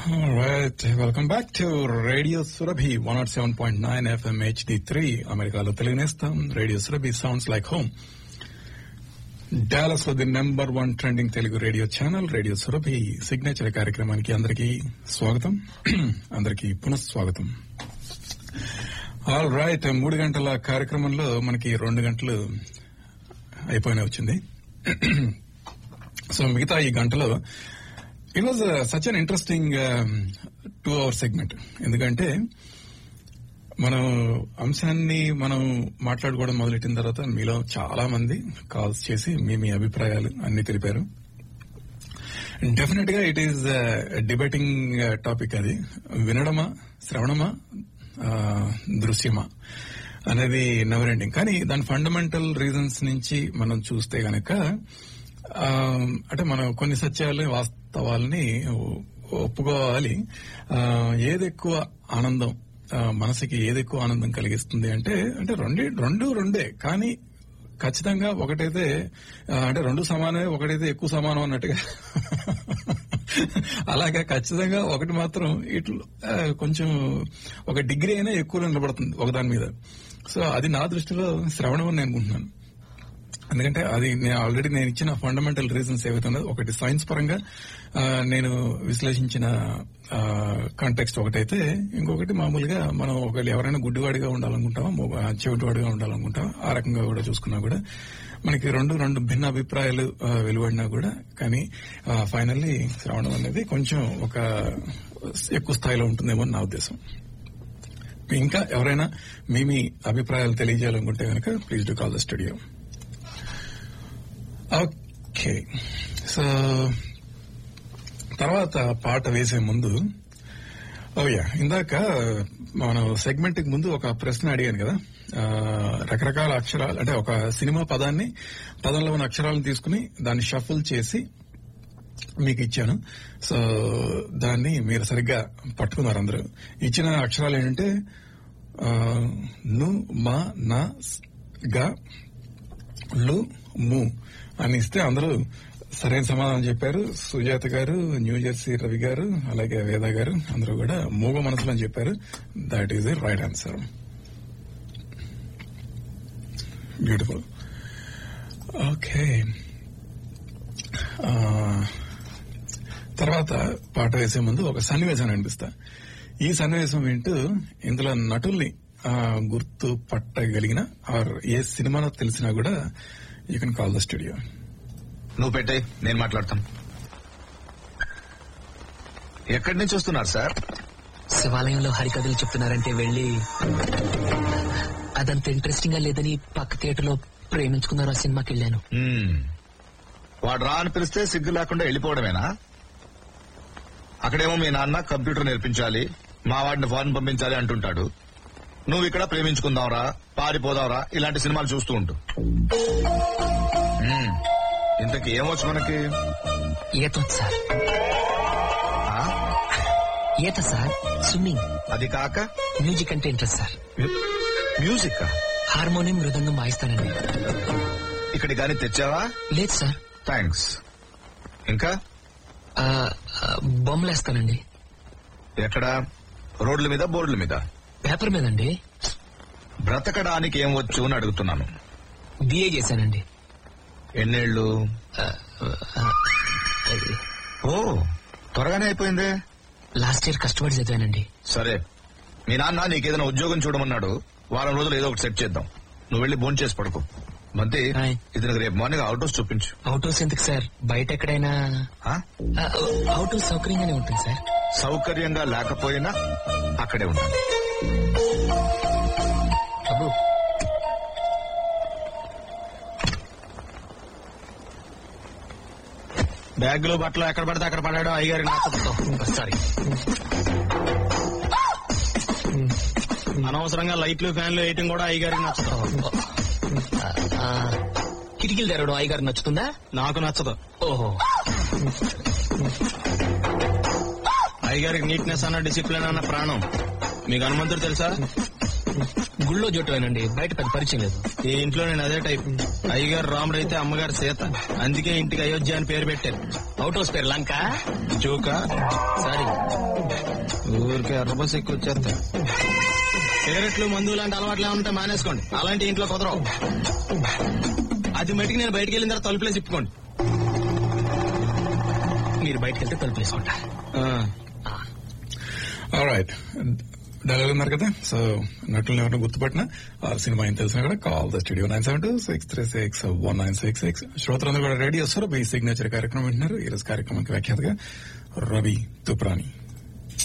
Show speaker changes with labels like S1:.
S1: right welcome back to radio Surabhi one naught seven point nine FM HD three అమెరికాలో తెలుగునేస్తాం radio Surabhi sounds like home Dallas లో the number one trending Telugu radio channel radio Surabhi signature కార్యక్రమానికి అందరికీ స్వాగతం అందరికీ పునఃస్వాగతం all right మూడు గంటల కార్యక్రమంలో మనకి రెండు గంటలు అయిపోయిన వచ్చింది సో మిగతా ఈ గంటలో it was such an interesting two hour segment ఎందుకంటే మనం అంశాన్ని మనం మాట్లాడుకోవడం మొదలెట్టిన తర్వాత మీలో చాలా మంది కాల్స్ చేసి మీ మీ అభిప్రాయాలు అన్ని తెలిపారు డెఫినెట్ గా ఇట్ ఈస్ డిబేటింగ్ టాపిక్ అది వినడమా శ్రవణమా దృశ్యమా అనేది నెవర్ ఎండింగ్ కానీ దాని ఫండమెంటల్ రీజన్స్ నుంచి మనం చూస్తే గనక అంటే మనం కొన్ని సత్యాలు వాస్తవాలని ఒప్పుకోవాలి ఏది ఎక్కువ ఆనందం మనసుకి ఏది ఎక్కువ ఆనందం కలిగిస్తుంది అంటే అంటే రెండు రెండు రెండే కానీ ఖచ్చితంగా ఒకటైతే అంటే రెండు సమానమే ఒకటైతే ఎక్కువ సమానం అన్నట్టుగా అలాగే ఖచ్చితంగా ఒకటి మాత్రం ఇట్లు కొంచెం ఒక డిగ్రీ అయినా ఎక్కువ నిలబడుతుంది ఒకదాని మీద సో అది నా దృష్టిలో శ్రవణం అని నేను అనుకుంటున్నాను ఎందుకంటే అది నేను ఆల్రెడీ నేను ఇచ్చిన ఫండమెంటల్ రీజన్స్ ఏవైతే ఉన్నదో ఒకటి సైన్స్ పరంగా నేను విశ్లేషించిన కాంటెక్స్ట్ ఒకటైతే ఇంకొకటి మామూలుగా మనం ఒకవేళ ఎవరైనా గుడ్డివాడిగా ఉండాలనుకుంటామా చెవిటివాడిగా ఉండాలనుకుంటామా ఆ రకంగా కూడా చూసుకున్నా కూడా మనకి రెండు రెండు భిన్న అభిప్రాయాలు వెలువడినా కూడా కానీ ఫైనల్లీ శ్రవణం అనేది కొంచెం ఒక ఎక్కువ స్థాయిలో ఉంటుందేమో నా ఉద్దేశం ఇంకా ఎవరైనా మీ మీ అభిప్రాయాలు తెలియజేయాలనుకుంటే కనుక please do call the studio okay so తర్వాత పాట వేసే ముందు ఓయా ఇందాక మనం సెగ్మెంట్ కి ముందు ఒక ప్రశ్న అడిగాను కదా రకరకాల అక్షరాలు అంటే ఒక సినిమా పదాన్ని పదంలో ఉన్న అక్షరాలను తీసుకుని దాన్ని షఫుల్ చేసి మీకు ఇచ్చాను సో దాన్ని మీరు సరిగ్గా పట్టుకున్నారు అందరూ ఇచ్చిన అక్షరాలు ఏంటంటే ను మా నా గా లు ము అని ఇస్తే అందరూ సరైన సమాధానం చెప్పారు సుజాత గారు న్యూ జెర్సీ రవి గారు అలాగే వేద గారు అందరూ కూడా మూగ మనసులో అని చెప్పారు that is the right answer beautiful okay తర్వాత పాట వేసే ముందు ఒక సన్నివేశం అనిపిస్తా ఈ సన్నివేశం వింటూ ఇందులో నటుల్ని గుర్తు పట్టగలిగిన ఆర్ ఏ సినిమాలో తెలిసినా కూడా you can call the studio
S2: నువ్వు పెట్టే నేను మాట్లాడతాను ఎక్కడి నుంచి వస్తున్నారు సార్
S3: శివాలయంలో హరికథలు చెప్తున్నారంటే వెళ్ళి అదంత ఇంట్రెస్టింగ్ గా లేదని పక్క థియేటర్లో ప్రేమించుకున్నారు ఆ సినిమాకి వెళ్ళాను
S2: వాడు రా అని పిలిస్తే సిగ్గు లేకుండా వెళ్ళిపోవడమేనా అక్కడేమో మీ నాన్న కంప్యూటర్ నేర్పించాలి మా వాడిని ఫారెన్ పంపించాలి అంటుంటాడు నువ్వు ఇక్కడ ప్రేమించుకుందాంరా పారిపోదాంరా ఇలాంటి సినిమాలు చూస్తూ ఉంటూ ఇంతకి ఏమొచ్చు మనకి
S3: ఈత సార్ ఈత సార్ స్విమ్మింగ్
S2: అది కాక
S3: మ్యూజిక్ అంటే ఇంట్రెస్ట్ సార్
S2: మ్యూజిక్
S3: హార్మోనియం మృదంగం వాయిస్తానండి
S2: ఇక్కడి గాని తెచ్చావా
S3: లేదు సార్
S2: థ్యాంక్స్ ఇంకా
S3: బొమ్మలేస్తానండి
S2: ఎక్కడ రోడ్ల మీద బోర్డుల మీద
S3: పేపర్ మీదండి
S2: బ్రతకడానికి ఏం వచ్చు అని అడుగుతున్నాను
S3: బిఏ చేశానండి
S2: ఎన్నేళ్లు ఓ త్వరగానే అయిపోయిందే
S3: లాస్ట్ ఇయర్ కష్టపడి చదివానండి
S2: సరే మీ నాన్న నీకేదైనా ఉద్యోగం చూడమన్నాడు వారం రోజులు ఏదో ఒకటి సెట్ చేద్దాం నువ్వు వెళ్ళి భోన్ చేసి పడుకో మధ్య ఇది నాకు రేపు మార్నింగ్ అవుట్ హౌస్ చూపించు
S3: అవుట్ హౌస్ ఎందుకు సార్ బయట ఎక్కడైనా అవుట్ హౌస్ సౌకర్యంగానే ఉంటుంది సార్
S2: సౌకర్యంగా లేకపోయినా అక్కడే ఉండాలి
S3: అబ్బు
S4: బ్యాగ్ లో బట్టలు ఎక్కడ పడితే అక్కడ పడాడు అయ్యారు
S3: సారీ
S4: అనవసరంగా లైట్లు ఫ్యాన్లు వేయటం కూడా అయ్యగారికి నచ్చదు
S3: కిటికీలు తెరవడం అయ్యగారికి నచ్చుతుందా
S4: నాకు నచ్చదు
S3: ఓహో
S4: అయ్యగారికి నీట్నెస్ అన్న డిసిప్లిన్ అన్న ప్రాణం మీకు హనుమంతుడు తెలుసా
S3: గుళ్ళో జోటమేనండి బయట పెద్ద పరిచయం లేదు
S4: ఈ ఇంట్లో నేను అదే టైప్ అయ్యగారు రాముడు అయితే అమ్మగారు సీత అందుకే ఇంటికి అయోధ్య అని పేరు పెట్టారు
S3: అవుట్ హౌస్ పేరు లంక
S4: జోకా
S3: సారీ
S4: ఊరికే ఎర్ర బస్ ఎక్కువ వచ్చేస్తా సిగరెట్లు మందు లాంటి అలవాట్లు ఏమంటే మానేసుకోండి అలాంటి ఇంట్లో కుదరవు అది మటుకు నేను బయటికి వెళ్ళిన తర్వాత తలుపులే తిప్పుకోండి
S3: మీరు బయటకు వెళ్తే తలుపు వేసుకుంటా
S1: రైట్ డైలాగ్ ఉన్నారు కదా సో నటులను ఎవరైనా గుర్తుపట్టినా ఆ సినిమా ఏం తెలిసినా కూడా call the studio nine seven two six three six one nine six six శ్రోతలందరూ కూడా రెడీ వస్తారు మీ సిగ్నేచర్ కార్యక్రమం వింటున్నారు ఈ రోజు కార్యక్రమానికి వ్యాఖ్యాతగా రవి తుప్రాని